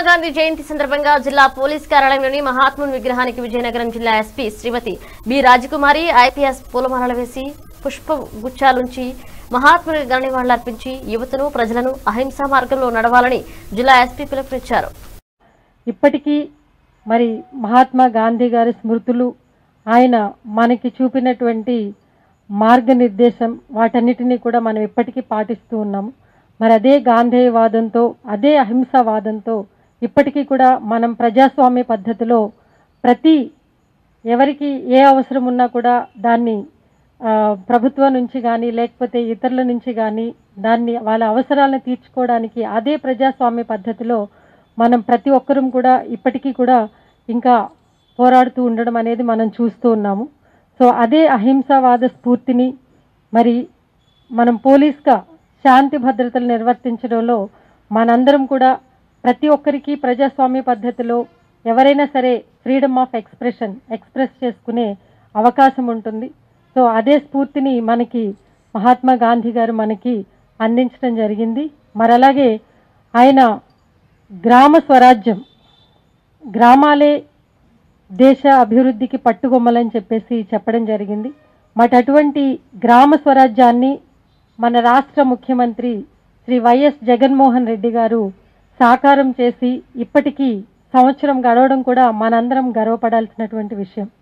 గాంధీ జయంతి సందర్భంగా జిల్లా పోలీస్ కార్యాలయంలోని మహాత్ముని విగ్రహానికి విజయనగరం జిల్లా SP Shrimati B Rajakumari IPS పూలమాలలు వేసి పుష్ప గుచ్చాలుంచి మహాత్మునికి ఘన నివాళులర్పించి యువతను ప్రజలను అహింసా మార్గంలో నడవాలని జిల్లా ఎస్పీ పిలుపునిచ్చారు ఇప్పటికీ మరి మహాత్మా గాంధీ గారి స్మృతులు ఆయన మనకి చూపినటువంటి మార్గనిర్దేశం వాటన్నిటినీ కూడా మనం ఇప్పటికీ పాటిస్తూ ఉన్నాము మరి అదే గాంధేయవాదంతో అదే అహింసావాదంతో ఇప్పటికీ కూడా మనం ప్రజాస్వామ్య పద్ధతిలో ప్రతి ఎవరికి ఏ అవసరం ఉన్నా కూడా దాన్ని ఆ, ప్రభుత్వం నుంచి కానీ లేకపోతే ఇతరుల నుంచి కానీ దాన్ని వాళ్ళ అవసరాలను తీర్చుకోవడానికి అదే ప్రజాస్వామ్య పద్ధతిలో మనం ప్రతి ఒక్కరం కూడా ఇప్పటికీ కూడా ఇంకా పోరాడుతూ ఉండడం అనేది మనం చూస్తూ ఉన్నాము సో అదే అహింసావాద స్ఫూర్తిని మరి మనం పోలీస్గా శాంతి భద్రతలు నిర్వర్తించడంలో మనందరం కూడా ప్రతి ఒక్కరికి ప్రజాస్వామ్య పద్ధతిలో ఎవరైనా సరే ఫ్రీడమ్ ఆఫ్ ఎక్స్ప్రెషన్ ఎక్స్ప్రెస్ చేసుకునే అవకాశం ఉంటుంది సో అదే స్ఫూర్తిని మనకి మహాత్మా గాంధీ గారు మనకి అందించడం జరిగింది మరి అలాగే ఆయన గ్రామ స్వరాజ్యం గ్రామాలే దేశ అభివృద్ధికి పట్టుకొమ్మలని చెప్పేసి చెప్పడం జరిగింది మరి అటువంటి గ్రామ స్వరాజ్యాన్ని మన రాష్ట్ర ముఖ్యమంత్రి శ్రీ వైఎస్ జగన్మోహన్ రెడ్డి గారు సాకారం చేసి ఇప్పటికీ సంవత్సరం గడవడం కూడా మనందరం గర్వపడాల్సినటువంటి విషయం